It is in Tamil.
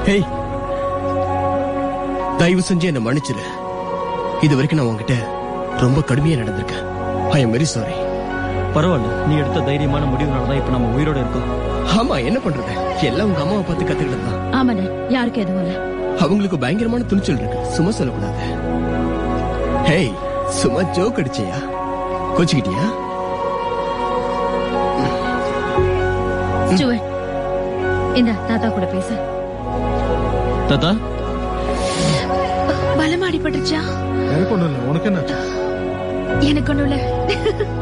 ஹேய் தயவு செஞ்சு என்ன மன்னிச்சிரு இது வரைக்கும் நான் உன்கிட்ட ரொம்ப கடுமையா நடந்திருக்கேன் ஐ எம் வெரி சாரி பரவாயில்ல நீ எடுத்த தைரியமான முடிவுனால தான் இப்ப நம்ம உயிரோட இருக்கோம் ஆமா என்ன பண்றது எல்லாம் உங்க அம்மாவை பார்த்து கத்துக்கிட்டது தான் ஆமாண்ணே யாருக்கும் எதுவும் இல்ல அவங்களுக்கு பயங்கரமான துணிச்சல் இருக்கு சும்மா சொல்லக்கூடாது ஹேய் சும்மா ஜோக் அடிச்சியா கோச்சுக்கிட்டியா ஸ்டூவர்ட் இந்த தாத்தா கூட பேச தாத்தா பலமா அடிபட்டுச்சா எனக்கு ஒண்ணும் இல்லை உனக்கு என்ன எனக்கு ஒண்ணும் இல்ல